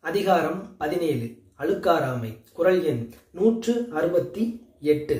அதிகாரம் பதினேழு அழுக்காராமை குரல் எண் நூற்று அறுபத்தி எட்டு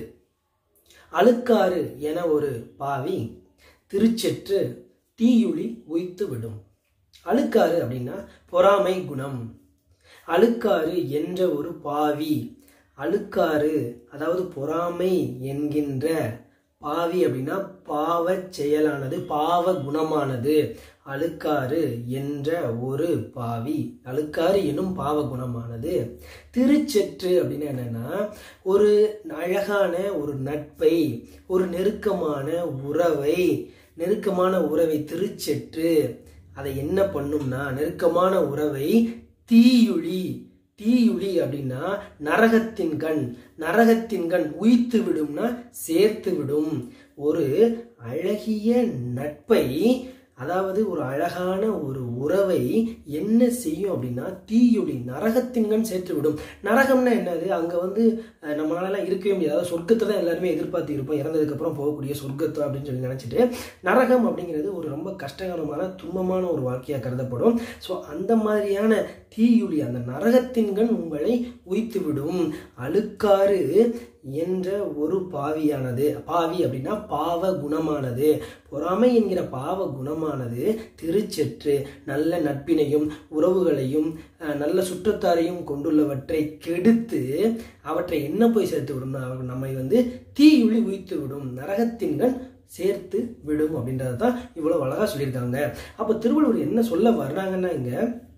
அழுக்காறு என ஒரு பாவி திருச்செற்று தீயுளி உய்த்து விடும் அழுக்காறு அப்படின்னா பொறாமை குணம் அழுக்காறு என்ற ஒரு பாவி அழுக்காறு அதாவது பொறாமை என்கின்ற பாவி அப்படின்னா பாவ செயலானது பாவ குணமானது அழுக்காறு என்ற ஒரு பாவி அழுக்காறு என்னும் பாவ குணமானது திருச்செற்று அப்படின்னு என்னன்னா ஒரு அழகான ஒரு நட்பை ஒரு நெருக்கமான உறவை நெருக்கமான உறவை திருச்செற்று அதை என்ன பண்ணும்னா நெருக்கமான உறவை தீயுளி தீயுளி அப்படின்னா நரகத்தின் கண் நரகத்தின் கண் உயித்து விடும்னா சேர்த்து விடும் ஒரு அழகிய நட்பை அதாவது ஒரு அழகான ஒரு உறவை என்ன செய்யும் அப்படின்னா தீயுளி நரகத்தின் கண் சேர்த்து விடும் நரகம்னா என்னது அங்க வந்து அஹ், நம்மளால இருக்கவே முடியாது அதாவது சொர்க்கத்தை தான் எல்லாருமே எதிர்பார்த்து இருப்போம் இறந்ததுக்கு அப்புறம் போகக்கூடிய சொர்க்கத்தை அப்படின்னு சொல்லி நினைச்சிட்டு நரகம் அப்படிங்கிறது ஒரு ரொம்ப கஷ்டகரமான துன்பமான ஒரு வாழ்க்கையாக கருதப்படும் ஸோ அந்த மாதிரியான தீயுளி அந்த நரகத்தின் கண் உங்களை உய்த்து விடும் அழுக்காறு என்ற ஒரு பாவியானது பாவி அப்படின்னா பாவ குணமானது பொறாமை என்கிற பாவ குணமானது திருச்செற்று நல்ல நட்பினையும் உறவுகளையும் அஹ், நல்ல சுற்றத்தாரையும் கொண்டுள்ளவற்றை கெடுத்து அவற்றை என்ன போய் சேர்த்து விடும்னா அவர் நம்மை வந்து தீயுளி உய்த்து விடும் நரகத்தின்கண் சேர்த்து விடும் அப்படின்றத தான் இவ்வளவு அழகா சொல்லியிருக்காங்க அப்போ திருவள்ளுவர் என்ன சொல்ல வர்றாங்கன்னா இங்க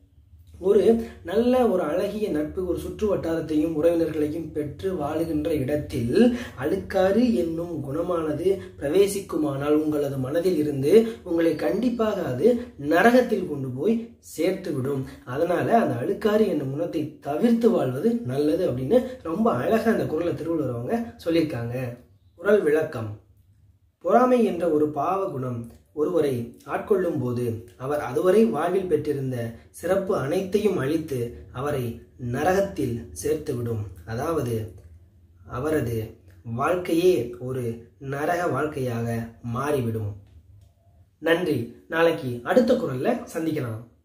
ஒரு நல்ல ஒரு அழகிய நட்பு ஒரு சுற்று வட்டாரத்தையும் உறவினர்களையும் பெற்று வாழுகின்ற இடத்தில் அழுக்காறு என்னும் குணமானது பிரவேசிக்குமானால் உங்களது மனதில் இருந்து உங்களை கண்டிப்பாக அது நரகத்தில் கொண்டு போய் சேர்த்து விடும் அதனால அந்த அழுக்காறு என்னும் குணத்தை தவிர்த்து வாழ்வது நல்லது அப்படின்னு ரொம்ப அழகா அந்த குரலை திருவள்ளுவர் அவங்க சொல்லியிருக்காங்க குரல் விளக்கம் பொறாமை என்ற ஒரு பாவ குணம் ஒருவரை ஆட்கொள்ளும் போது அவர் அதுவரை வாழ்வில் பெற்றிருந்த சிறப்பு அனைத்தையும் அழித்து அவரை நரகத்தில் சேர்த்துவிடும் அதாவது அவரது வாழ்க்கையே ஒரு நரக வாழ்க்கையாக மாறிவிடும் நன்றி நாளைக்கு அடுத்த குரல்ல சந்திக்கலாம்